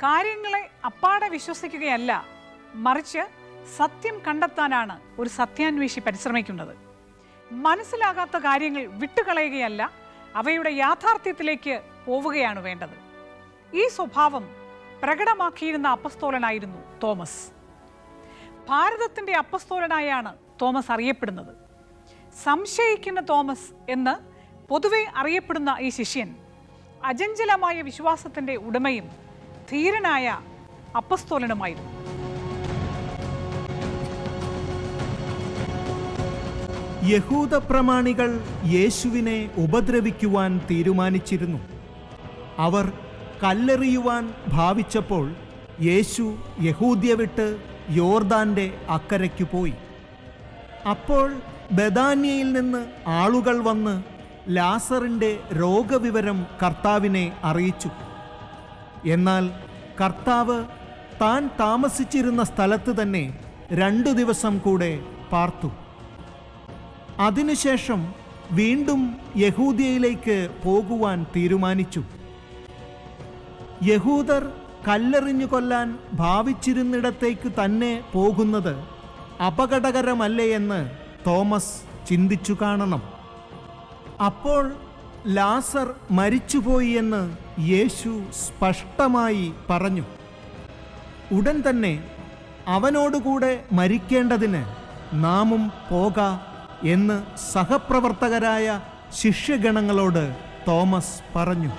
കാര്യങ്ങളെ അപ്പാടെ വിശ്വസിക്കുകയല്ല മറിച്ച് സത്യം കണ്ടെത്താനാണ് ഒരു സത്യാന്വേഷി പരിശ്രമിക്കുന്നത് മനസ്സിലാകാത്ത കാര്യങ്ങൾ വിട്ടുകളയുകയല്ല അവയുടെ യാഥാർത്ഥ്യത്തിലേക്ക് പോവുകയാണ് വേണ്ടത് ഈ സ്വഭാവം പ്രകടമാക്കിയിരുന്ന അപ്പസ്തോലനായിരുന്നു തോമസ് ഭാരതത്തിന്റെ അപ്പസ്തോലനായാണ് തോമസ് അറിയപ്പെടുന്നത് സംശയിക്കുന്ന തോമസ് എന്ന് പൊതുവെ അറിയപ്പെടുന്ന ഈ ശിഷ്യൻ അചഞ്ചലമായ വിശ്വാസത്തിന്റെ ഉടമയും ധീരനായ അപ്പസ്തോലനുമായിരുന്നു യഹൂദ പ്രമാണികൾ യേശുവിനെ ഉപദ്രവിക്കുവാൻ തീരുമാനിച്ചിരുന്നു അവർ കല്ലെറിയുവാൻ ഭാവിച്ചപ്പോൾ യേശു യഹൂദ്യ വിട്ട് യോർദാന്റെ അക്കരയ്ക്കു പോയി അപ്പോൾ ബദാന്യയിൽ നിന്ന് ആളുകൾ വന്ന് ലാസറിൻ്റെ രോഗവിവരം കർത്താവിനെ അറിയിച്ചു എന്നാൽ കർത്താവ് താൻ താമസിച്ചിരുന്ന സ്ഥലത്ത് തന്നെ രണ്ടു ദിവസം കൂടെ പാർത്തു അതിനുശേഷം വീണ്ടും യഹൂദിയയിലേക്ക് പോകുവാൻ തീരുമാനിച്ചു യഹൂദർ കല്ലെറിഞ്ഞു കൊല്ലാൻ ഭാവിച്ചിരുന്നിടത്തേക്ക് തന്നെ പോകുന്നത് അപകടകരമല്ലേ എന്ന് തോമസ് ചിന്തിച്ചു കാണണം അപ്പോൾ ലാസർ മരിച്ചുപോയി എന്ന് യേശു സ്പഷ്ടമായി പറഞ്ഞു ഉടൻ തന്നെ അവനോടുകൂടെ മരിക്കേണ്ടതിന് നാമും പോക എന്ന് സഹപ്രവർത്തകരായ ശിഷ്യഗണങ്ങളോട് തോമസ് പറഞ്ഞു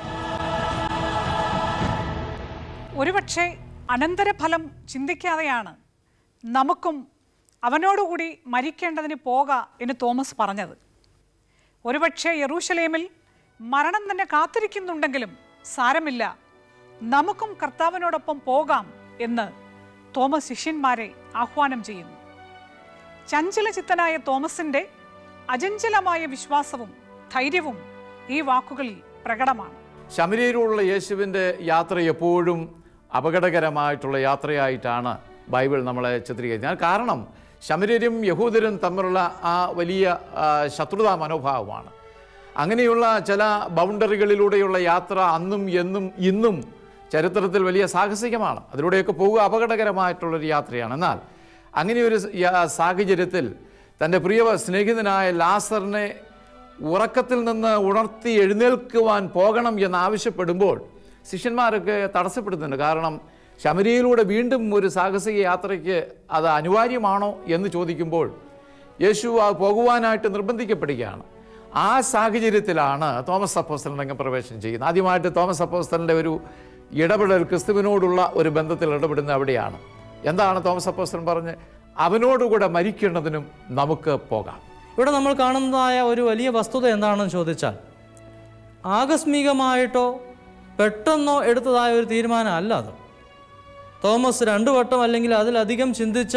ഒരുപക്ഷെ അനന്തരഫലം ചിന്തിക്കാതെയാണ് നമുക്കും അവനോടുകൂടി മരിക്കേണ്ടതിന് പോക എന്ന് തോമസ് പറഞ്ഞത് ഒരുപക്ഷെ യെറൂശലേമിൽ മരണം തന്നെ കാത്തിരിക്കുന്നുണ്ടെങ്കിലും സാരമില്ല നമുക്കും കർത്താവിനോടൊപ്പം പോകാം എന്ന് തോമസ് ശിഷ്യന്മാരെ ആഹ്വാനം ചെയ്യുന്നു ചഞ്ചലചിത്തനായ തോമസിന്റെ അചഞ്ചലമായ വിശ്വാസവും ധൈര്യവും ഈ വാക്കുകളിൽ പ്രകടമാണ് ശമരിയിലുള്ള യേശുവിൻ്റെ യാത്ര എപ്പോഴും അപകടകരമായിട്ടുള്ള യാത്രയായിട്ടാണ് ബൈബിൾ നമ്മളെ ചിത്രീകരിക്കുന്നത് കാരണം ശമര്യരും യഹൂദരും തമ്മിലുള്ള ആ വലിയ ആ, ശത്രുതാ മനോഭാവമാണ് അങ്ങനെയുള്ള ചില ബൗണ്ടറികളിലൂടെയുള്ള യാത്ര അന്നും എന്നും ഇന്നും ചരിത്രത്തിൽ വലിയ സാഹസികമാണ് അതിലൂടെയൊക്കെ പോവുക അപകടകരമായിട്ടുള്ളൊരു യാത്രയാണ് എന്നാൽ അങ്ങനെയൊരു യ- സാഹചര്യത്തിൽ തൻ്റെ പ്രിയ സ്നേഹിതനായ ലാസറിനെ ഉറക്കത്തിൽ നിന്ന് ഉണർത്തി എഴുന്നേൽക്കുവാൻ പോകണം എന്നാവശ്യപ്പെടുമ്പോൾ ശിഷ്യന്മാരൊക്കെ തടസ്സപ്പെടുന്നുണ്ട് കാരണം ശമരിയിലൂടെ വീണ്ടും ഒരു സാഹസിക യാത്രയ്ക്ക് അത് അനിവാര്യമാണോ എന്ന് ചോദിക്കുമ്പോൾ യേശു ആ പോകുവാനായിട്ട് നിർബന്ധിക്കപ്പെടുകയാണ് ആ സാഹചര്യത്തിലാണ് തോമസ് അപ്പോസ്റ്റലൻ രംഗപ്രവേശനം ചെയ്യുന്നത് ആദ്യമായിട്ട് തോമസ് അപ്പോസ്റ്റലിൻ്റെ ഒരു ഇടപെടൽ ക്രിസ്തുവിനോടുള്ള ഒരു ബന്ധത്തിൽ ഇടപെടുന്ന അവിടെയാണ് എന്താണ് തോമസ് അപ്പോസ്റ്റലൻ പറഞ്ഞ് അവനോടുകൂടെ മരിക്കേണ്ടതിനും നമുക്ക് പോകാം ഇവിടെ നമ്മൾ കാണുന്നതായ ഒരു വലിയ വസ്തുത എന്താണെന്ന് ചോദിച്ചാൽ ആകസ്മികമായിട്ടോ പെട്ടെന്നോ എടുത്തതായ ഒരു തീരുമാനം അല്ല അത് തോമസ് രണ്ടു വട്ടം അല്ലെങ്കിൽ അതിലധികം ചിന്തിച്ച്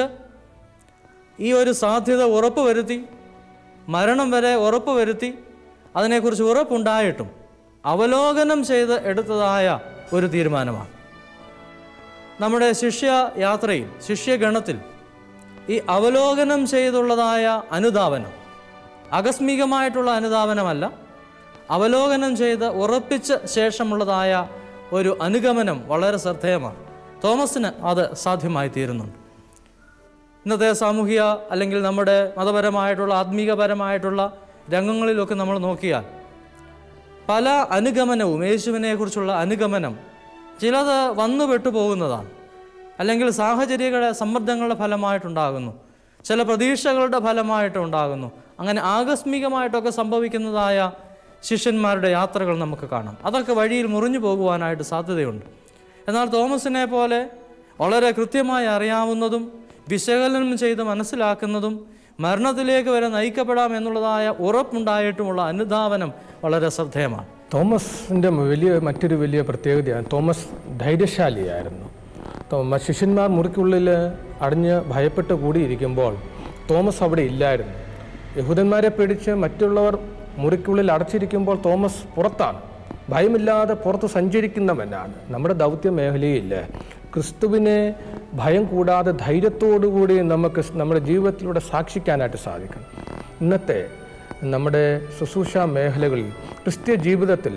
ഈ ഒരു സാധ്യത ഉറപ്പ് വരുത്തി മരണം വരെ ഉറപ്പ് വരുത്തി അതിനെക്കുറിച്ച് ഉറപ്പുണ്ടായിട്ടും അവലോകനം ചെയ്ത് എടുത്തതായ ഒരു തീരുമാനമാണ് നമ്മുടെ ശിഷ്യ യാത്രയിൽ ശിഷ്യഗണത്തിൽ ഈ അവലോകനം ചെയ്തുള്ളതായ അനുധാവനം ആകസ്മികമായിട്ടുള്ള അനുധാവനമല്ല അവലോകനം ചെയ്ത് ഉറപ്പിച്ച ശേഷമുള്ളതായ ഒരു അനുഗമനം വളരെ ശ്രദ്ധേയമാണ് തോമസിന് അത് സാധ്യമായി തീരുന്നുണ്ട് ഇന്നത്തെ സാമൂഹിക അല്ലെങ്കിൽ നമ്മുടെ മതപരമായിട്ടുള്ള ആത്മീകപരമായിട്ടുള്ള രംഗങ്ങളിലൊക്കെ നമ്മൾ നോക്കിയാൽ പല അനുഗമനവും യേശുവിനെക്കുറിച്ചുള്ള അനുഗമനം ചിലത് വന്നു പെട്ടുപോകുന്നതാണ് അല്ലെങ്കിൽ സാഹചര്യങ്ങളുടെ സമ്മർദ്ദങ്ങളുടെ ഫലമായിട്ടുണ്ടാകുന്നു ചില പ്രതീക്ഷകളുടെ ഫലമായിട്ടുണ്ടാകുന്നു അങ്ങനെ ആകസ്മികമായിട്ടൊക്കെ സംഭവിക്കുന്നതായ ശിഷ്യന്മാരുടെ യാത്രകൾ നമുക്ക് കാണാം അതൊക്കെ വഴിയിൽ മുറിഞ്ഞു പോകുവാനായിട്ട് സാധ്യതയുണ്ട് എന്നാൽ തോമസിനെ പോലെ വളരെ കൃത്യമായി അറിയാവുന്നതും വിശകലനം ചെയ്ത് മനസ്സിലാക്കുന്നതും മരണത്തിലേക്ക് വരെ നയിക്കപ്പെടാം എന്നുള്ളതായ ഉറപ്പുണ്ടായിട്ടുമുള്ള അനുധാവനം വളരെ ശ്രദ്ധേയമാണ് തോമസിൻ്റെ വലിയ മറ്റൊരു വലിയ പ്രത്യേകതയാണ് തോമസ് ധൈര്യശാലിയായിരുന്നു തോമ ശിഷ്യന്മാർ മുറിക്കുള്ളിൽ അടഞ്ഞ് ഭയപ്പെട്ട് കൂടിയിരിക്കുമ്പോൾ തോമസ് അവിടെ ഇല്ലായിരുന്നു യഹൂദന്മാരെ പേടിച്ച് മറ്റുള്ളവർ മുറിക്കുള്ളിൽ അടച്ചിരിക്കുമ്പോൾ തോമസ് പുറത്താണ് ഭയമില്ലാതെ പുറത്ത് സഞ്ചരിക്കുന്നവനാണ് നമ്മുടെ ദൗത്യ മേഖലയിൽ ക്രിസ്തുവിനെ ഭയം കൂടാതെ ധൈര്യത്തോടുകൂടി നമുക്ക് നമ്മുടെ ജീവിതത്തിലൂടെ സാക്ഷിക്കാനായിട്ട് സാധിക്കും ഇന്നത്തെ നമ്മുടെ ശുശ്രൂഷ മേഖലകളിൽ ക്രിസ്ത്യ ജീവിതത്തിൽ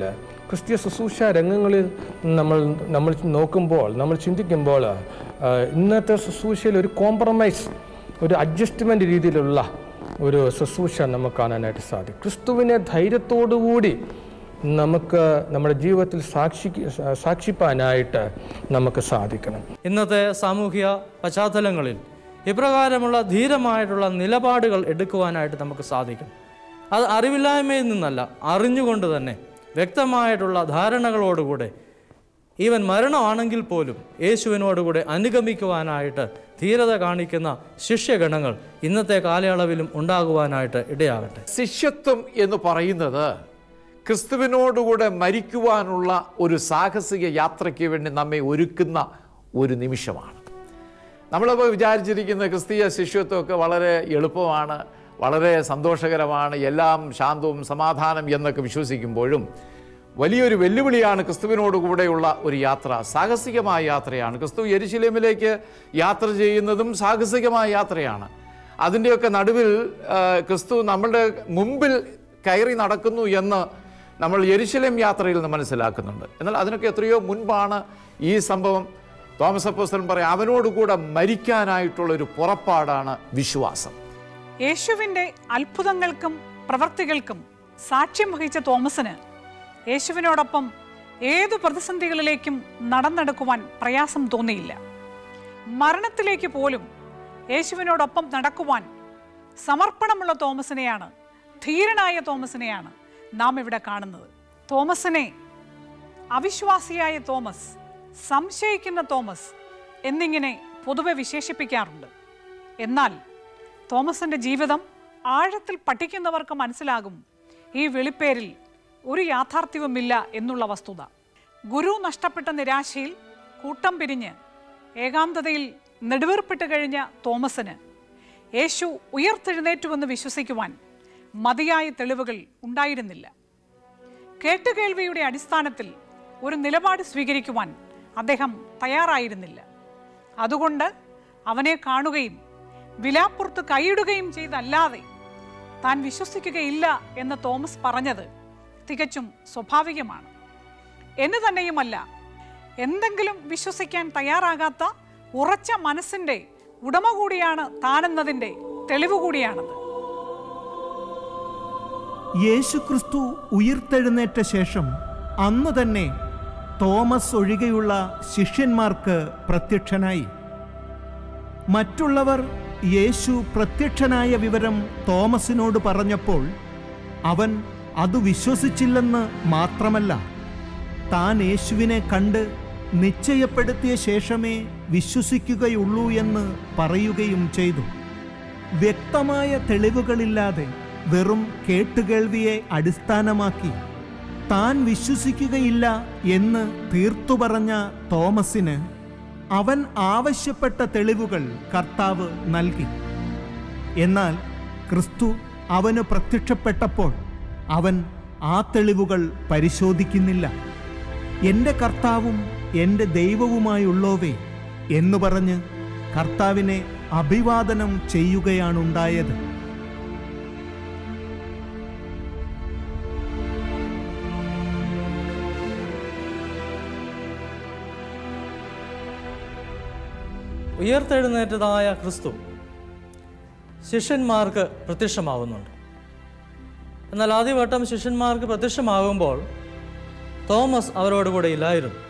ക്രിസ്തീയ ശുശ്രൂഷ രംഗങ്ങളിൽ നമ്മൾ നമ്മൾ നോക്കുമ്പോൾ നമ്മൾ ചിന്തിക്കുമ്പോൾ ആ, ഇന്നത്തെ ശുശ്രൂഷയിൽ ഒരു കോംപ്രമൈസ് ഒരു അഡ്ജസ്റ്റ്മെൻ്റ് രീതിയിലുള്ള ഒരു ശുശ്രൂഷ നമുക്ക് കാണാനായിട്ട് സാധിക്കും ക്രിസ്തുവിനെ ധൈര്യത്തോടുകൂടി നമുക്ക് നമ്മുടെ ജീവിതത്തിൽ സാക്ഷി സാക്ഷിപ്പാനായിട്ട് നമുക്ക് സാധിക്കണം ഇന്നത്തെ സാമൂഹിക പശ്ചാത്തലങ്ങളിൽ ഇപ്രകാരമുള്ള ധീരമായിട്ടുള്ള നിലപാടുകൾ എടുക്കുവാനായിട്ട് നമുക്ക് സാധിക്കും അത് അറിവില്ലായ്മയിൽ നിന്നല്ല അറിഞ്ഞുകൊണ്ട് തന്നെ വ്യക്തമായിട്ടുള്ള ധാരണകളോടുകൂടെ ഈവൻ മരണമാണെങ്കിൽ പോലും യേശുവിനോടുകൂടെ അനുഗമിക്കുവാനായിട്ട് ധീരത കാണിക്കുന്ന ശിഷ്യഗണങ്ങൾ ഇന്നത്തെ കാലയളവിലും ഉണ്ടാകുവാനായിട്ട് ഇടയാകട്ടെ ശിഷ്യത്വം എന്ന് പറയുന്നത് ക്രിസ്തുവിനോടുകൂടെ മരിക്കുവാനുള്ള ഒരു സാഹസിക യാത്രയ്ക്ക് വേണ്ടി നമ്മെ ഒരുക്കുന്ന ഒരു നിമിഷമാണ് നമ്മളിപ്പോൾ വിചാരിച്ചിരിക്കുന്ന ക്രിസ്തീയ ശിഷ്യത്വമൊക്കെ വളരെ എളുപ്പമാണ് വളരെ സന്തോഷകരമാണ് എല്ലാം ശാന്തവും സമാധാനം എന്നൊക്കെ വിശ്വസിക്കുമ്പോഴും വലിയൊരു വെല്ലുവിളിയാണ് ക്രിസ്തുവിനോടുകൂടെയുള്ള ഒരു യാത്ര സാഹസികമായ യാത്രയാണ് ക്രിസ്തു യെരുശലേമിലേക്ക് യാത്ര ചെയ്യുന്നതും സാഹസികമായ യാത്രയാണ് അതിൻ്റെയൊക്കെ നടുവിൽ ആ, ക്രിസ്തു നമ്മളുടെ മുമ്പിൽ കയറി നടക്കുന്നു എന്ന് നമ്മൾ യെരുശലേം യാത്രയിൽ നിന്ന് മനസ്സിലാക്കുന്നുണ്ട് എന്നാൽ അതിനൊക്കെ എത്രയോ മുൻപാണ് ഈ സംഭവം തോമസ് അപ്പോസ്തലൻ പറയും അവനോടുകൂടെ മരിക്കാനായിട്ടുള്ള ഒരു പുറപ്പാടാണ് വിശ്വാസം യേശുവിൻ്റെ അത്ഭുതങ്ങൾക്കും പ്രവർത്തികൾക്കും സാക്ഷ്യം വഹിച്ച തോമസിന് യേശുവിനോടൊപ്പം ഏതു പ്രതിസന്ധികളിലേക്കും നടന്നെടുക്കുവാൻ പ്രയാസം തോന്നിയില്ല മരണത്തിലേക്ക് പോലും യേശുവിനോടൊപ്പം നടക്കുവാൻ സമർപ്പണമുള്ള തോമസിനെയാണ് ധീരനായ തോമസിനെയാണ് നാം ഇവിടെ കാണുന്നത് തോമസിനെ അവിശ്വാസിയായ തോമസ് സംശയിക്കുന്ന തോമസ് എന്നിങ്ങനെ പൊതുവെ വിശേഷിപ്പിക്കാറുണ്ട് എന്നാൽ തോമസിൻ്റെ ജീവിതം ആഴത്തിൽ പഠിക്കുന്നവർക്ക് മനസ്സിലാകും ഈ വെളിപ്പേരിൽ ഒരു യാഥാർത്ഥ്യവുമില്ല എന്നുള്ള വസ്തുത ഗുരു നഷ്ടപ്പെട്ട നിരാശയിൽ കൂട്ടം പിരിഞ്ഞ് ഏകാന്തതയിൽ നെടുവീർപ്പിട്ട് കഴിഞ്ഞ തോമസിന് യേശു ഉയർത്തെഴുന്നേറ്റുവെന്ന് വിശ്വസിക്കുവാൻ മതിയായ തെളിവുകൾ ഉണ്ടായിരുന്നില്ല കേട്ടുകേൾവിയുടെ അടിസ്ഥാനത്തിൽ ഒരു നിലപാട് സ്വീകരിക്കുവാൻ അദ്ദേഹം തയ്യാറായിരുന്നില്ല അതുകൊണ്ട് അവനെ കാണുകയും വിലാപ്പുറത്ത് കൈയിടുകയും ചെയ്തല്ലാതെ താൻ വിശ്വസിക്കുകയില്ല എന്ന് തോമസ് പറഞ്ഞത് തികച്ചും സ്വാഭാവികമാണ് എന്ന് തന്നെയുമല്ല എന്തെങ്കിലും വിശ്വസിക്കാൻ തയ്യാറാകാത്ത ഉറച്ച മനസ്സിൻ്റെ ഉടമ കൂടിയാണ് താനെന്നതിൻ്റെ തെളിവ് കൂടിയാണത് യേശുക്രിസ്തു ഉയിർത്തെഴുന്നേറ്റ ശേഷം അന്ന് തന്നെ തോമസ് ഒഴികെയുള്ള ശിഷ്യന്മാർക്ക് പ്രത്യക്ഷനായി മറ്റുള്ളവർ യേശു പ്രത്യക്ഷനായ വിവരം തോമസിനോട് പറഞ്ഞപ്പോൾ അവൻ അത് വിശ്വസിച്ചില്ലെന്ന് മാത്രമല്ല താൻ യേശുവിനെ കണ്ട് നിശ്ചയപ്പെടുത്തിയ ശേഷമേ വിശ്വസിക്കുകയുള്ളൂ എന്ന് പറയുകയും ചെയ്തു വ്യക്തമായ തെളിവുകളില്ലാതെ വെറും കേട്ടുകേൾവിയെ അടിസ്ഥാനമാക്കി താൻ വിശ്വസിക്കുകയില്ല എന്ന് തീർത്തു പറഞ്ഞ തോമസിന് അവൻ ആവശ്യപ്പെട്ട തെളിവുകൾ കർത്താവ് നൽകി എന്നാൽ ക്രിസ്തു അവന് പ്രത്യക്ഷപ്പെട്ടപ്പോൾ അവൻ ആ തെളിവുകൾ പരിശോധിക്കുന്നില്ല എൻ്റെ കർത്താവും എൻ്റെ ദൈവവുമായുള്ളോവേ എന്ന് പറഞ്ഞ് കർത്താവിനെ അഭിവാദനം ചെയ്യുകയാണുണ്ടായത് ഉയർത്തെഴുന്നേറ്റതായ ക്രിസ്തു ശിഷ്യന്മാർക്ക് പ്രത്യക്ഷമാകുന്നുണ്ട് എന്നാൽ ആദ്യവട്ടം ശിഷ്യന്മാർക്ക് പ്രത്യക്ഷമാകുമ്പോൾ തോമസ് അവരോട് കൂടെ ഇല്ലായിരുന്നു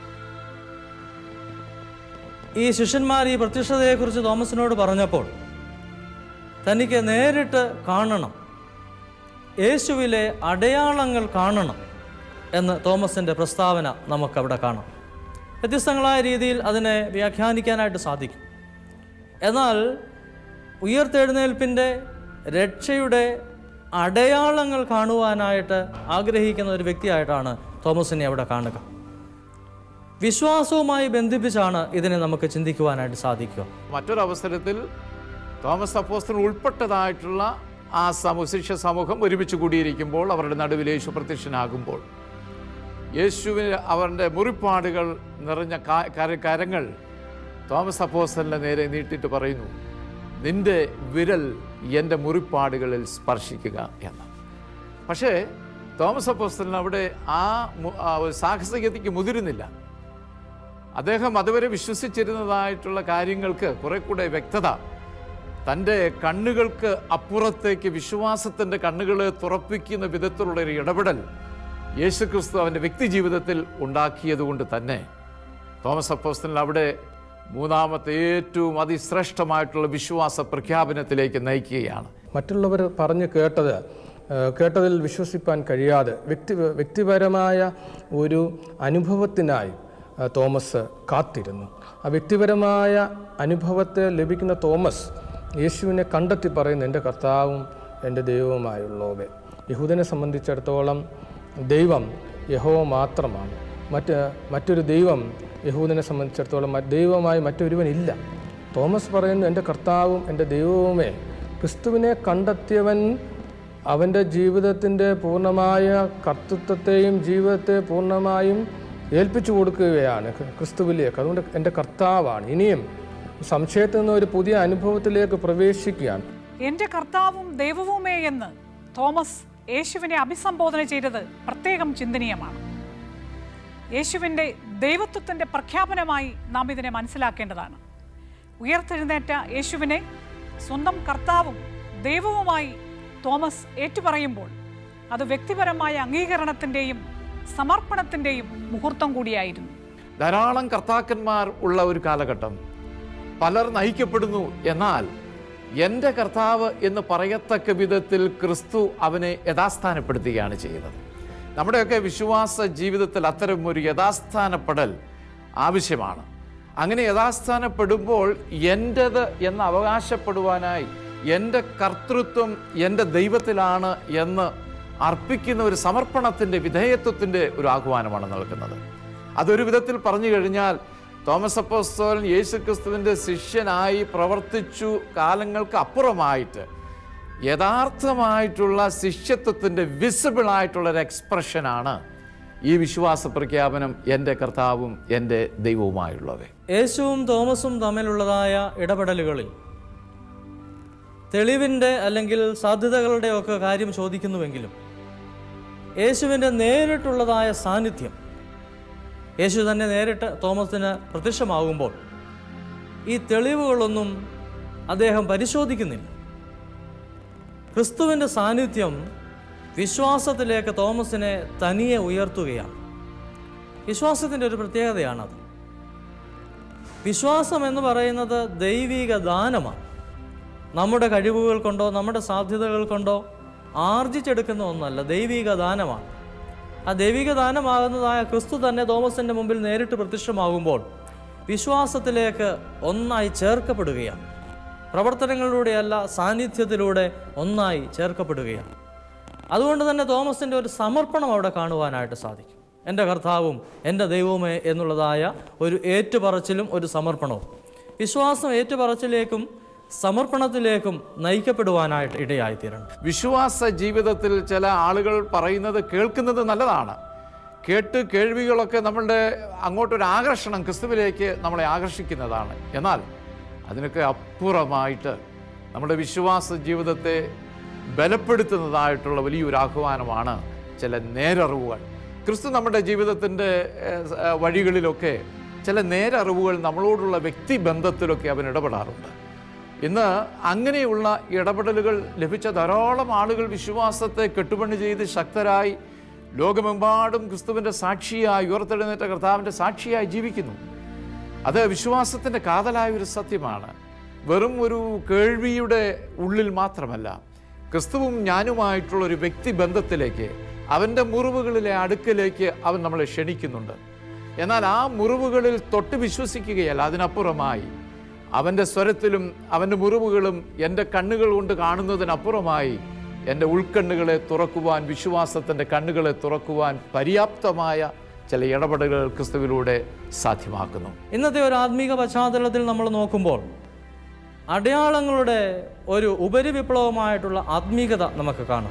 ഈ ശിഷ്യന്മാർ ഈ പ്രത്യക്ഷതയെക്കുറിച്ച് തോമസിനോട് പറഞ്ഞപ്പോൾ തനിക്ക് നേരിട്ട് കാണണം യേശുവിലെ അടയാളങ്ങൾ കാണണം എന്ന് തോമസിൻ്റെ പ്രസ്താവന നമുക്കവിടെ കാണാം വ്യത്യസ്തങ്ങളായ രീതിയിൽ അതിനെ വ്യാഖ്യാനിക്കാനായിട്ട് സാധിക്കും എന്നാൽ ഉയർത്തെഴുന്നേൽപ്പിൻ്റെ രക്ഷയുടെ അടയാളങ്ങൾ കാണുവാനായിട്ട് ആഗ്രഹിക്കുന്ന ഒരു വ്യക്തിയായിട്ടാണ് തോമസിനെ അവിടെ കാണുക വിശ്വാസവുമായി ബന്ധിപ്പിച്ചാണ് ഇതിനെ നമുക്ക് ചിന്തിക്കുവാനായിട്ട് സാധിക്കുക മറ്റൊരവസരത്തിൽ തോമസ് അപ്പോസ്തലൻ ഉൾപ്പെട്ടതായിട്ടുള്ള ആ സമൂഹ ശിഷ്യ സമൂഹം ഒരുമിച്ച് കൂടിയിരിക്കുമ്പോൾ അവരുടെ നടുവിൽ യേശു പ്രത്യക്ഷനാകുമ്പോൾ യേശുവിന് അവരുടെ മുറിപ്പാടുകൾ നിറഞ്ഞ കാ- കര- കരങ്ങൾ തോമസ് അപ്പോസ്തലിൻ്റെ നേരെ നീട്ടിയിട്ട് പറയുന്നു നിന്റെ വിരൽ എൻ്റെ മുറിപ്പാടുകളിൽ സ്പർശിക്കുക എന്ന് പക്ഷേ തോമസ് അപ്പോസ്തലൻ അവിടെ ആ മു- ആ ഒരു സാഹസികതയ്ക്ക് മുതിരുന്നില്ല അദ്ദേഹം അതുവരെ വിശ്വസിച്ചിരുന്നതായിട്ടുള്ള കാര്യങ്ങൾക്ക് കുറെ കൂടെ വ്യക്തത തൻ്റെ കണ്ണുകൾക്ക് അപ്പുറത്തേക്ക് വിശ്വാസത്തിൻ്റെ കണ്ണുകളെ തുറപ്പിക്കുന്ന വിധത്തിലുള്ള ഒരു ഇടപെടൽ യേശുക്രിസ്തു അവൻ്റെ വ്യക്തി ജീവിതത്തിൽ ഉണ്ടാക്കിയതുകൊണ്ട് തന്നെ തോമസ് അപ്പോസ്തലൻ അവിടെ മൂന്നാമത്തെ ഏറ്റവും അതിശ്രേഷ്ഠമായിട്ടുള്ള വിശ്വാസ പ്രഖ്യാപനത്തിലേക്ക് നയിക്കുകയാണ് മറ്റുള്ളവർ പറഞ്ഞ് കേട്ടത് ഏഹ്, കേട്ടതിൽ വിശ്വസിപ്പാൻ കഴിയാതെ വ്യക്തി വ്യക്തിപരമായ ഒരു അനുഭവത്തിനായി ആ, തോമസ് കാത്തിരുന്നു ആ വ്യക്തിപരമായ അനുഭവത്തെ ലഭിക്കുന്ന തോമസ് യേശുവിനെ കണ്ടെത്തി പറയുന്നു എൻ്റെ കർത്താവും എൻ്റെ ദൈവവുമായുള്ളവേ യഹൂദനെ സംബന്ധിച്ചിടത്തോളം ദൈവം യഹോവ മാത്രമാണ് മറ്റ് മറ്റൊരു ദൈവം യഹൂദനെ സംബന്ധിച്ചിടത്തോളം മറ്റ് ദൈവമായി മറ്റൊരുവനില്ല തോമസ് പറയുന്നു എൻ്റെ കർത്താവും എൻ്റെ ദൈവവുമേ ക്രിസ്തുവിനെ കണ്ടെത്തിയവൻ അവൻ്റെ ജീവിതത്തിൻ്റെ പൂർണ്ണമായ കർത്തൃത്വത്തെയും ജീവിതത്തെ പൂർണ്ണമായും ഏൽപ്പിച്ചു കൊടുക്കുകയാണ് ക്രി- ക്രിസ്തുവിലേക്ക് അതുകൊണ്ട് എൻ്റെ കർത്താവാണ് ഇനിയും സംശയത്തിൽ നിന്ന് ഒരു പുതിയ അനുഭവത്തിലേക്ക് പ്രവേശിക്കുകയാണ് എന്റെ കർത്താവും ദൈവവുമേ എന്ന് തോമസ് യേശുവിനെ അഭിസംബോധന ചെയ്തത് പ്രത്യേകം ചിന്തനീയമാണ് യേശുവിൻ്റെ ദൈവത്വത്തിൻ്റെ പ്രഖ്യാപനമായി നാം ഇതിനെ മനസ്സിലാക്കേണ്ടതാണ് ഉയർത്തെഴുന്നേറ്റ യേശുവിനെ സ്വന്തം കർത്താവും ദൈവവുമായി തോമസ് ഏറ്റുപറയുമ്പോൾ അത് വ്യക്തിപരമായ അംഗീകരണത്തിൻ്റെയും സമർപ്പണത്തിൻ്റെയും മുഹൂർത്തം കൂടിയായിരുന്നു ധാരാളം കർത്താക്കന്മാർ ഉള്ള ഒരു കാലഘട്ടം പലർ നയിക്കപ്പെടുന്നു എന്നാൽ എൻ്റെ കർത്താവ് എന്ന് പറയത്തക്ക വിധത്തിൽ ക്രിസ്തു അവനെ യഥാസ്ഥാനപ്പെടുത്തുകയാണ് ചെയ്യുന്നത് നമ്മുടെയൊക്കെ വിശ്വാസ ജീവിതത്തിൽ അത്തരം ഒരു യഥാസ്ഥാനപ്പെടൽ ആവശ്യമാണ് അങ്ങനെ യഥാസ്ഥാനപ്പെടുമ്പോൾ എൻ്റെത് എന്ന് അവകാശപ്പെടുവാനായി എൻ്റെ കർത്തൃത്വം എൻ്റെ ദൈവത്തിലാണ് എന്ന് അർപ്പിക്കുന്ന ഒരു സമർപ്പണത്തിൻ്റെ വിധേയത്വത്തിൻ്റെ ഒരു ആഹ്വാനമാണ് നൽകുന്നത് അതൊരു വിധത്തിൽ പറഞ്ഞു കഴിഞ്ഞാൽ തോമസ് അപ്പോസ്തോലൻ യേശുക്രിസ്തുവിൻ്റെ ശിഷ്യനായി പ്രവർത്തിച്ചു കാലങ്ങൾക്ക് അപ്പുറമായിട്ട് യഥാർത്ഥമായിട്ടുള്ള ശിഷ്യത്വത്തിൻ്റെ വിസിബിൾ ആയിട്ടുള്ള ഒരു എക്സ്പ്രഷനാണ് ഈ വിശ്വാസ പ്രഖ്യാപനം എൻ്റെ കർത്താവും എൻ്റെ ദൈവവുമായുള്ളവേ യേശുവും തോമസും തമ്മിലുള്ളതായ ഇടപെടലുകളിൽ തെളിവിൻ്റെ അല്ലെങ്കിൽ സാധ്യതകളുടെ ഒക്കെ കാര്യം ചോദിക്കുന്നുവെങ്കിലും യേശുവിൻ്റെ നേരിട്ടുള്ളതായ സാന്നിധ്യം യേശു തന്നെ നേരിട്ട് തോമസിന് പ്രത്യക്ഷമാകുമ്പോൾ ഈ തെളിവുകളൊന്നും അദ്ദേഹം പരിശോധിക്കുന്നില്ല ക്രിസ്തുവിൻ്റെ സാന്നിധ്യം വിശ്വാസത്തിലേക്ക് തോമസിനെ തനിയെ ഉയർത്തുകയാണ് വിശ്വാസത്തിൻ്റെ ഒരു പ്രത്യേകതയാണത് വിശ്വാസം എന്ന് പറയുന്നത് ദൈവിക ദാനമാണ് നമ്മുടെ കഴിവുകൾ കൊണ്ടോ നമ്മുടെ സാധ്യതകൾ കൊണ്ടോ ആർജിച്ചെടുക്കുന്ന ഒന്നല്ല ദൈവിക ദാനമാണ് ആ ദൈവിക ദാനമാകുന്നതായ ക്രിസ്തു തന്നെ തോമസിൻ്റെ മുമ്പിൽ നേരിട്ട് പ്രത്യക്ഷമാകുമ്പോൾ വിശ്വാസത്തിലേക്ക് ഒന്നായി ചേർക്കപ്പെടുകയാണ് പ്രവർത്തനങ്ങളിലൂടെയല്ല സാന്നിധ്യത്തിലൂടെ ഒന്നായി ചേർക്കപ്പെടുകയാണ് അതുകൊണ്ട് തന്നെ തോമസിൻ്റെ ഒരു സമർപ്പണം അവിടെ കാണുവാനായിട്ട് സാധിക്കും എൻ്റെ കർത്താവും എൻ്റെ ദൈവവുമേ എന്നുള്ളതായ ഒരു ഏറ്റുപറച്ചിലും ഒരു സമർപ്പണവും വിശ്വാസം ഏറ്റുപറച്ചിലേക്കും സമർപ്പണത്തിലേക്കും നയിക്കപ്പെടുവാനായിട്ട് ഇടയായിത്തീരണം വിശ്വാസ ജീവിതത്തിൽ ചില ആളുകൾ പറയുന്നത് കേൾക്കുന്നത് നല്ലതാണ് കേട്ട് കേൾവികളൊക്കെ നമ്മളുടെ അങ്ങോട്ടൊരു ആകർഷണം ക്രിസ്തുവിലേക്ക് നമ്മളെ ആകർഷിക്കുന്നതാണ് എന്നാൽ അതിനൊക്കെ അപ്പുറമായിട്ട് നമ്മുടെ വിശ്വാസ ജീവിതത്തെ ബലപ്പെടുത്തുന്നതായിട്ടുള്ള വലിയൊരു ആഹ്വാനമാണ് ചില നേരറിവുകൾ ക്രിസ്തു നമ്മുടെ ജീവിതത്തിൻ്റെ ഏഹ്, ഏഹ്, വഴികളിലൊക്കെ ചില നേരറിവുകൾ നമ്മളോടുള്ള വ്യക്തിബന്ധത്തിലൊക്കെ അവൻ ഇടപെടാറുണ്ട് ഇന്ന് അങ്ങനെയുള്ള ഇടപെടലുകൾ ലഭിച്ച ധാരാളം ആളുകൾ വിശ്വാസത്തെ കെട്ടുപണി ചെയ്ത് ശക്തരായി ലോകമെമ്പാടും ക്രിസ്തുവിൻ്റെ സാക്ഷിയായി ഉയർത്തെഴുന്നേറ്റ കർത്താവിൻ്റെ സാക്ഷിയായി ജീവിക്കുന്നു അത് വിശ്വാസത്തിൻ്റെ കാതലായ ഒരു സത്യമാണ് വെറും ഒരു കേൾവിയുടെ ഉള്ളിൽ മാത്രമല്ല ക്രിസ്തുവും ഞാനുമായിട്ടുള്ള ഒരു വ്യക്തിബന്ധത്തിലേക്ക് അവൻ്റെ മുറിവുകളിലെ അടുക്കലേക്ക് അവൻ നമ്മളെ ക്ഷണിക്കുന്നുണ്ട് എന്നാൽ ആ മുറിവുകളിൽ തൊട്ട് വിശ്വസിക്കുകയല്ല അതിനപ്പുറമായി അവൻ്റെ സ്വരത്തിലും അവൻ്റെ മുറിവുകളും എൻ്റെ കണ്ണുകൾ കൊണ്ട് കാണുന്നതിനപ്പുറമായി എൻ്റെ ഉൾക്കണ്ണുകളെ തുറക്കുവാൻ വിശ്വാസത്തിൻ്റെ കണ്ണുകളെ തുറക്കുവാൻ പര്യാപ്തമായ ചില ഇടപെടലുകൾ ക്രിസ്തുവിലൂടെ സാധ്യമാക്കുന്നു ഇന്നത്തെ ഒരു ആത്മീക പശ്ചാത്തലത്തിൽ നമ്മൾ നോക്കുമ്പോൾ അടയാളങ്ങളുടെ ഒരു ഉപരിവിപ്ലവമായിട്ടുള്ള ആത്മീകത നമുക്ക് കാണാം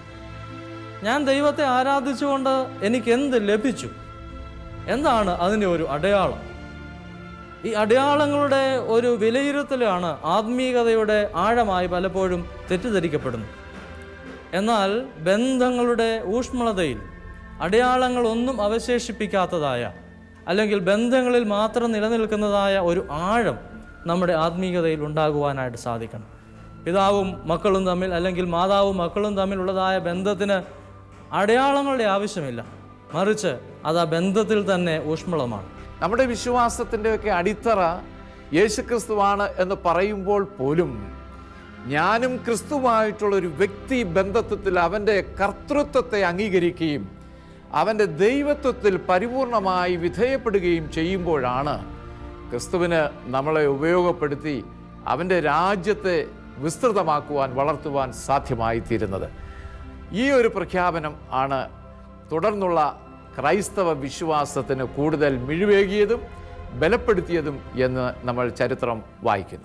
ഞാൻ ദൈവത്തെ ആരാധിച്ചുകൊണ്ട് എനിക്ക് എന്ത് ലഭിച്ചു എന്താണ് അതിൻ്റെ ഒരു അടയാളം ഈ അടയാളങ്ങളുടെ ഒരു വിലയിരുത്തലാണ് ആത്മീകതയുടെ ആഴമായി പലപ്പോഴും തെറ്റിദ്ധരിക്കപ്പെടുന്നത് എന്നാൽ ബന്ധങ്ങളുടെ ഊഷ്മളതയിൽ അടയാളങ്ങളൊന്നും അവശേഷിപ്പിക്കാത്തതായ അല്ലെങ്കിൽ ബന്ധങ്ങളിൽ മാത്രം നിലനിൽക്കുന്നതായ ഒരു ആഴം നമ്മുടെ ആത്മീയതയിൽ ഉണ്ടാകുവാനായിട്ട് സാധിക്കണം പിതാവും മക്കളും തമ്മിൽ അല്ലെങ്കിൽ മാതാവും മക്കളും തമ്മിലുള്ളതായ ബന്ധത്തിന് അടയാളങ്ങളുടെ ആവശ്യമില്ല മറിച്ച് അത് ആ ബന്ധത്തിൽ തന്നെ ഊഷ്മളമാണ് നമ്മുടെ വിശ്വാസത്തിൻ്റെയൊക്കെ അടിത്തറ യേശുക്രിസ്തുവാണ് എന്ന് പറയുമ്പോൾ പോലും ഞാനും ക്രിസ്തുവായിട്ടുള്ള ഒരു വ്യക്തി ബന്ധത്വത്തിൽ അവൻ്റെ കർത്തൃത്വത്തെ അംഗീകരിക്കുകയും അവൻ്റെ ദൈവത്വത്തിൽ പരിപൂർണമായി വിധേയപ്പെടുകയും ചെയ്യുമ്പോഴാണ് ക്രിസ്തുവിന് നമ്മളെ ഉപയോഗപ്പെടുത്തി അവൻ്റെ രാജ്യത്തെ വിസ്തൃതമാക്കുവാൻ വളർത്തുവാൻ സാധ്യമായി തീരുന്നത് ഈ ഒരു പ്രഖ്യാപനം ആണ് തുടർന്നുള്ള ക്രൈസ്തവ വിശ്വാസത്തിന് കൂടുതൽ മിഴിവേകിയതും ബലപ്പെടുത്തിയതും എന്ന് നമ്മൾ ചരിത്രം വായിക്കുന്നു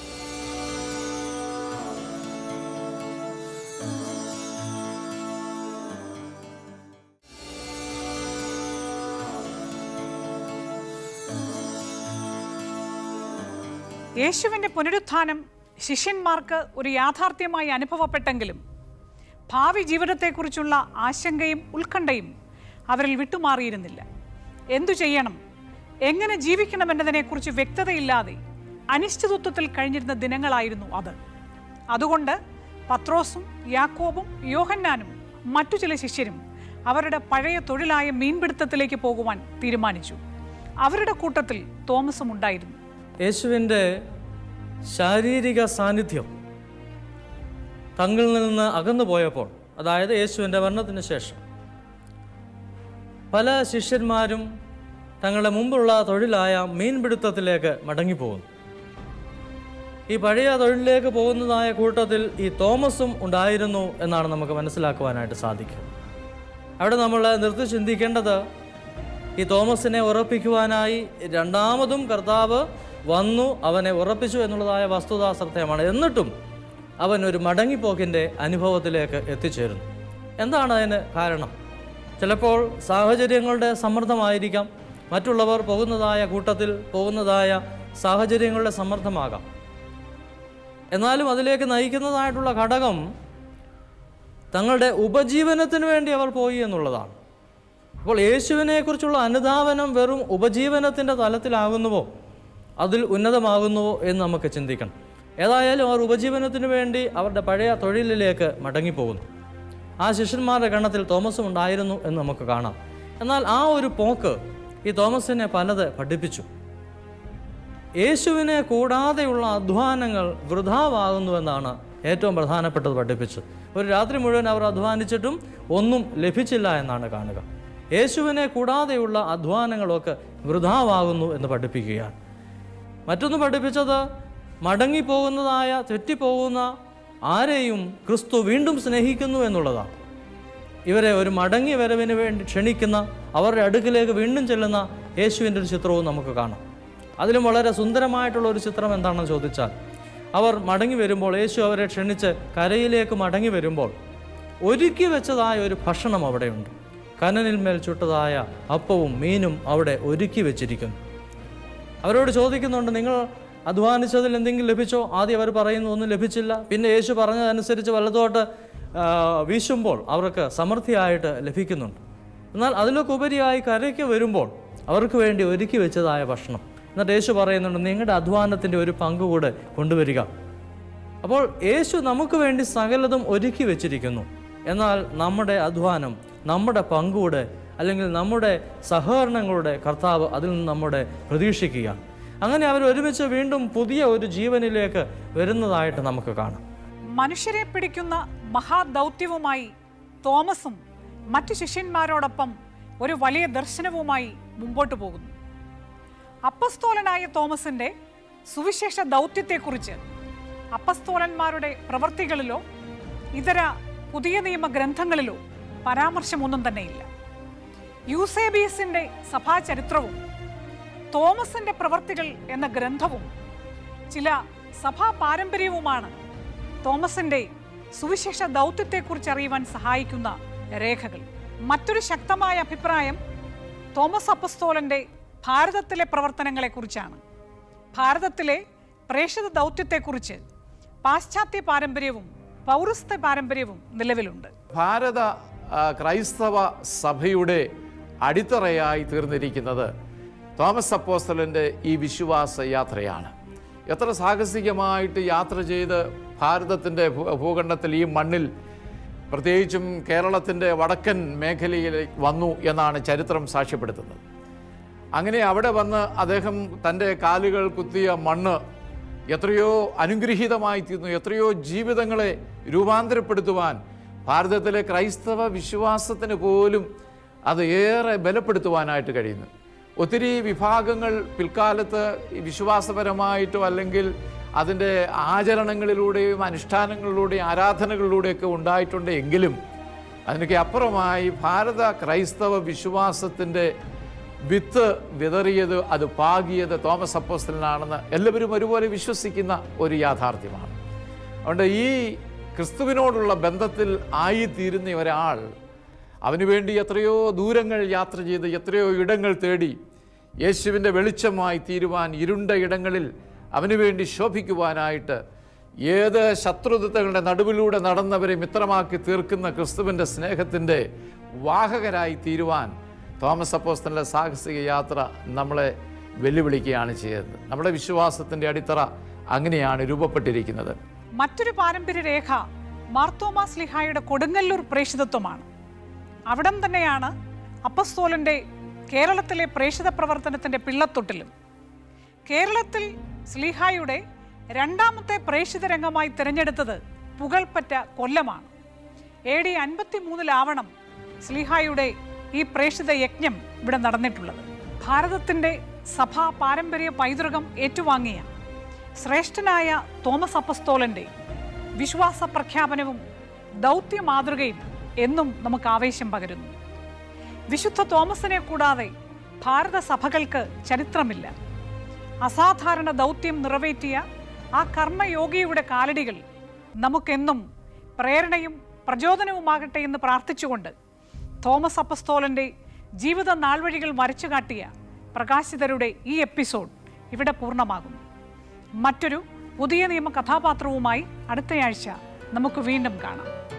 യേശുവിൻ്റെ പുനരുത്ഥാനം ശിഷ്യന്മാർക്ക് ഒരു യാഥാർത്ഥ്യമായി അനുഭവപ്പെട്ടെങ്കിലും ഭാവി ജീവിതത്തെക്കുറിച്ചുള്ള ആശങ്കയും ഉത്കണ്ഠയും അവരിൽ വിട്ടുമാറിയിരുന്നില്ല എന്തു ചെയ്യണം എങ്ങനെ ജീവിക്കണമെന്നതിനെക്കുറിച്ച് വ്യക്തതയില്ലാതെ അനിശ്ചിതത്വത്തിൽ കഴിഞ്ഞിരുന്ന ദിനങ്ങളായിരുന്നു അത് അതുകൊണ്ട് പത്രോസും യാക്കോബും യോഹന്നാനും മറ്റു ചില ശിഷ്യരും അവരുടെ പഴയ തൊഴിലായ മീൻപിടുത്തത്തിലേക്ക് പോകുവാൻ തീരുമാനിച്ചു അവരുടെ കൂട്ടത്തിൽ തോമസും ഉണ്ടായിരുന്നു യേശുവിൻ്റെ ശാരീരിക സാന്നിധ്യം തങ്ങളിൽ നിന്ന് അകന്നു പോയപ്പോൾ അതായത് യേശുവിൻ്റെ മരണത്തിന് ശേഷം പല ശിഷ്യന്മാരും തങ്ങളുടെ മുമ്പുള്ള തൊഴിലായ മീൻപിടുത്തത്തിലേക്ക് മടങ്ങിപ്പോകുന്നു ഈ പഴയ തൊഴിലിലേക്ക് പോകുന്നതായ കൂട്ടത്തിൽ ഈ തോമസും ഉണ്ടായിരുന്നു എന്നാണ് നമുക്ക് മനസ്സിലാക്കുവാനായിട്ട് സാധിക്കും അവിടെ നമ്മൾ നിർത്തി ചിന്തിക്കേണ്ടത് ഈ തോമസിനെ ഉറപ്പിക്കുവാനായി രണ്ടാമതും കർത്താവ് വന്നു അവനെ ഉറപ്പിച്ചു എന്നുള്ളതായ വസ്തുതാ സത്യമാണ് എന്നിട്ടും അവൻ ഒരു മടങ്ങിപ്പോക്കിൻ്റെ അനുഭവത്തിലേക്ക് എത്തിച്ചേരുന്നു എന്താണ് അതിന് കാരണം ചിലപ്പോൾ സാഹചര്യങ്ങളുടെ സമ്മർദ്ദമായിരിക്കാം മറ്റുള്ളവർ പോകുന്നതായ കൂട്ടത്തിൽ പോകുന്നതായ സാഹചര്യങ്ങളുടെ സമ്മർദ്ദമാകാം എന്നാലും അതിലേക്ക് നയിക്കുന്നതായിട്ടുള്ള ഘടകം തങ്ങളുടെ ഉപജീവനത്തിന് വേണ്ടി അവർ പോയി എന്നുള്ളതാണ് അപ്പോൾ യേശുവിനെക്കുറിച്ചുള്ള അനുധാവനം വെറും ഉപജീവനത്തിൻ്റെ തലത്തിലാകുന്നുവോ അതിൽ ഉന്നതമാകുന്നുവോ എന്ന് നമുക്ക് ചിന്തിക്കണം ഏതായാലും അവർ ഉപജീവനത്തിന് വേണ്ടി അവരുടെ പഴയ തൊഴിലിലേക്ക് മടങ്ങിപ്പോകുന്നു ആ ശിഷ്യന്മാരുടെ ഗണത്തിൽ തോമസും ഉണ്ടായിരുന്നു എന്ന് നമുക്ക് കാണാം എന്നാൽ ആ ഒരു പോക്ക് ഈ തോമസിനെ പലത് പഠിപ്പിച്ചു യേശുവിനെ കൂടാതെയുള്ള അധ്വാനങ്ങൾ വൃഥാവാകുന്നുവെന്നാണ് ഏറ്റവും പ്രധാനപ്പെട്ടത് പഠിപ്പിച്ചത് ഒരു രാത്രി മുഴുവൻ അവർ അധ്വാനിച്ചിട്ടും ഒന്നും ലഭിച്ചില്ല എന്നാണ് കാണുക യേശുവിനെ കൂടാതെയുള്ള അധ്വാനങ്ങളൊക്കെ വൃഥാവാകുന്നു എന്ന് പഠിപ്പിക്കുകയാണ് മറ്റൊന്ന് പഠിപ്പിച്ചത് മടങ്ങിപ്പോകുന്നതായ തെറ്റിപ്പോകുന്ന ആരെയും ക്രിസ്തു വീണ്ടും സ്നേഹിക്കുന്നു എന്നുള്ളതാണ് ഇവരെ ഒരു മടങ്ങി വരവിന് വേണ്ടി ക്ഷണിക്കുന്ന അവരുടെ അടുക്കിലേക്ക് വീണ്ടും ചെല്ലുന്ന യേശുവിൻ്റെ ഒരു ചിത്രവും നമുക്ക് കാണാം അതിലും വളരെ സുന്ദരമായിട്ടുള്ള ഒരു ചിത്രം എന്താണെന്ന് ചോദിച്ചാൽ അവർ മടങ്ങി വരുമ്പോൾ യേശു അവരെ ക്ഷണിച്ച് കരയിലേക്ക് മടങ്ങി വരുമ്പോൾ ഒരുക്കി വെച്ചതായ ഒരു ഭക്ഷണം അവിടെയുണ്ട് കനനിൽ മേൽ ചുട്ടതായ അപ്പവും മീനും അവിടെ ഒരുക്കി വെച്ചിരിക്കുന്നു അവരോട് ചോദിക്കുന്നുണ്ട് നിങ്ങൾ അധ്വാനിച്ചതിൽ എന്തെങ്കിലും ലഭിച്ചോ ആദ്യം അവർ പറയുന്നു ഒന്നും ലഭിച്ചില്ല പിന്നെ യേശു പറഞ്ഞതനുസരിച്ച് വലത്തോട്ട് ആ, വീശുമ്പോൾ അവർക്ക് സമൃദ്ധിയായിട്ട് ലഭിക്കുന്നുണ്ട് എന്നാൽ അതിലൊക്കെ ഉപരിയായി കരയ്ക്ക് വരുമ്പോൾ അവർക്ക് വേണ്ടി ഒരുക്കി വെച്ചതായ ഭക്ഷണം എന്നിട്ട് യേശു പറയുന്നുണ്ട് നിങ്ങളുടെ അധ്വാനത്തിൻ്റെ ഒരു പങ്ക് കൂടെ കൊണ്ടുവരിക അപ്പോൾ യേശു നമുക്ക് വേണ്ടി സകലതും ഒരുക്കി വെച്ചിരിക്കുന്നു എന്നാൽ നമ്മുടെ അധ്വാനം നമ്മുടെ പങ്കൂടെ അല്ലെങ്കിൽ നമ്മുടെ സഹകരണങ്ങളുടെ കർത്താവ് അതിൽ നിന്ന് നമ്മുടെ പ്രതീക്ഷിക്കുക അങ്ങനെ അവർ ഒരുമിച്ച് വീണ്ടും പുതിയ ഒരു ജീവനിലേക്ക് വരുന്നതായിട്ട് നമുക്ക് കാണാം മനുഷ്യരെ പിടിക്കുന്ന മഹാദൗത്യവുമായി തോമസും മറ്റു ശിഷ്യന്മാരോടൊപ്പം ഒരു വലിയ ദർശനവുമായി മുമ്പോട്ട് പോകുന്നു അപ്പസ്തോലനായ തോമസിന്റെ സുവിശേഷ ദൗത്യത്തെക്കുറിച്ച് അപ്പസ്തോലന്മാരുടെ പ്രവർത്തികളിലോ ഇതര പുതിയ നിയമ ഗ്രന്ഥങ്ങളിലോ പരാമർശമൊന്നും തന്നെയില്ല യൂസേബിയസിന്റെ സഭാചരിത്രവും തോമസിന്റെ പ്രവർത്തികൾ എന്ന ഗ്രന്ഥവും ചില സഭാ പാരമ്പര്യവുമാണ് തോമസിന്റെ സുവിശേഷ ദൗത്യത്തെക്കുറിച്ച് അറിയുവാൻ സഹായിക്കുന്ന രേഖകൾ മറ്റൊരു ശക്തമായ അഭിപ്രായം തോമസ് അപ്പസ്തോലന്റെ ഭാരതത്തിലെ പ്രവർത്തനങ്ങളെക്കുറിച്ചാണ് ഭാരതത്തിലെ പ്രേക്ഷിത ദൗത്യത്തെക്കുറിച്ച് പാശ്ചാത്യ പാരമ്പര്യവും പൗരസ്ത്യ പാരമ്പര്യവും നിലവിലുണ്ട് ഭാരത ആ, ക്രൈസ്തവ സഭയുടെ അടിത്തറയായി തീർന്നിരിക്കുന്നത് തോമസ് അപ്പോസ്തലൻ്റെ ഈ വിശ്വാസ യാത്രയാണ് എത്ര സാഹസികമായിട്ട് യാത്ര ചെയ്ത് ഭാരതത്തിൻ്റെ ഭൂ- ഭൂഖണ്ഡത്തിൽ ഈ മണ്ണിൽ പ്രത്യേകിച്ചും കേരളത്തിൻ്റെ വടക്കൻ മേഖലയിൽ വന്നു എന്നാണ് ചരിത്രം സാക്ഷ്യപ്പെടുത്തുന്നത് അങ്ങനെ അവിടെ വന്ന് അദ്ദേഹം തൻ്റെ കാലുകൾ കുത്തിയ മണ്ണ് എത്രയോ അനുഗ്രഹീതമായി തീർന്നു എത്രയോ ജീവിതങ്ങളെ രൂപാന്തരപ്പെടുത്തുവാൻ ഭാരതത്തിലെ ക്രൈസ്തവ വിശ്വാസത്തിന് പോലും അത് ഏറെ ബലപ്പെടുത്തുവാനായിട്ട് കഴിയുന്നു ഒത്തിരി വിഭാഗങ്ങൾ പിൽക്കാലത്ത് ഈ വിശ്വാസപരമായിട്ടോ അല്ലെങ്കിൽ അതിൻ്റെ ആചരണങ്ങളിലൂടെയും അനുഷ്ഠാനങ്ങളിലൂടെയും ആരാധനകളിലൂടെയൊക്കെ ഉണ്ടായിട്ടുണ്ട് എങ്കിലും അതിനൊക്കെ അപ്പുറമായി ഭാരത ക്രൈസ്തവ വിശ്വാസത്തിൻ്റെ വിത്ത് വിതറിയത് അത് പാകിയത് തോമസ് അപ്പോസ്റ്റലിനാണെന്ന് എല്ലാവരും ഒരുപോലെ വിശ്വസിക്കുന്ന ഒരു യാഥാർത്ഥ്യമാണ് അതുകൊണ്ട് ഈ ക്രിസ്തുവിനോടുള്ള ബന്ധത്തിൽ ആയിത്തീരുന്ന ഒരാൾ അവന് വേണ്ടി എത്രയോ ദൂരങ്ങൾ യാത്ര ചെയ്ത് എത്രയോ ഇടങ്ങൾ തേടി യേശുവിൻ്റെ വെളിച്ചമായി തീരുവാൻ ഇരുണ്ട ഇടങ്ങളിൽ അവന് വേണ്ടി ശോഭിക്കുവാനായിട്ട് ഏത് ശത്രുതകളുടെ നടുവിലൂടെ നടന്നവരെ മിത്രമാക്കി തീർക്കുന്ന ക്രിസ്തുവിൻ്റെ സ്നേഹത്തിൻ്റെ വാഹകരായി തീരുവാൻ തോമസ് അപ്പോസ്തലിൻ്റെ സാഹസിക യാത്ര നമ്മളെ വെല്ലുവിളിക്കുകയാണ് ചെയ്യുന്നത് നമ്മുടെ വിശ്വാസത്തിൻ്റെ അടിത്തറ അങ്ങനെയാണ് രൂപപ്പെട്ടിരിക്കുന്നത് മറ്റൊരു പാരമ്പര്യ രേഖ മാർത്തോമാ സ്ലിഹായുടെ കൊടുങ്ങല്ലൂർ പ്രേഷിതത്വമാണ് അവിടം തന്നെയാണ് അപ്പസ്തോലന്റെ കേരളത്തിലെ പ്രേഷിത പ്രവർത്തനത്തിന്റെ പിള്ളത്തൊട്ടിലും കേരളത്തിൽ സ്ലിഹായുടെ രണ്ടാമത്തെ പ്രേഷിത രംഗമായി തിരഞ്ഞെടുത്തത് പുകൾപ്പറ്റ കൊല്ലമാണ് എ ഡി അൻപത്തി മൂന്നിലാവണം സ്ലിഹായുടെ ഈ പ്രേഷിത യജ്ഞം ഇവിടെ നടന്നിട്ടുള്ളത് ഭാരതത്തിൻ്റെ സഭാ പാരമ്പര്യ പൈതൃകം ഏറ്റുവാങ്ങിയ ശ്രേഷ്ഠനായ തോമസ് അപ്പസ്തോലൻ്റെ വിശ്വാസ പ്രഖ്യാപനവും ദൗത്യ മാതൃകയും എന്നും നമുക്ക് ആവേശം പകരുന്നു വിശുദ്ധ തോമസിനെ കൂടാതെ ഭാരത സഭകൾക്ക് ചരിത്രമില്ല അസാധാരണ ദൗത്യം നിറവേറ്റിയ ആ കർമ്മയോഗിയുടെ കാലടികൾ നമുക്കെന്നും പ്രേരണയും പ്രചോദനവുമാകട്ടെ എന്ന് പ്രാർത്ഥിച്ചുകൊണ്ട് തോമസ് അപ്പസ്തോലൻ്റെ ജീവിത നാൾവഴികൾ വരച്ചു കാട്ടിയ പ്രകാശിതരുടെ ഈ എപ്പിസോഡ് ഇവിടെ പൂർണ്ണമാകുന്നു മറ്റൊരു പുതിയ നിയമ കഥാപാത്രവുമായി അടുത്തയാഴ്ച നമുക്ക് വീണ്ടും കാണാം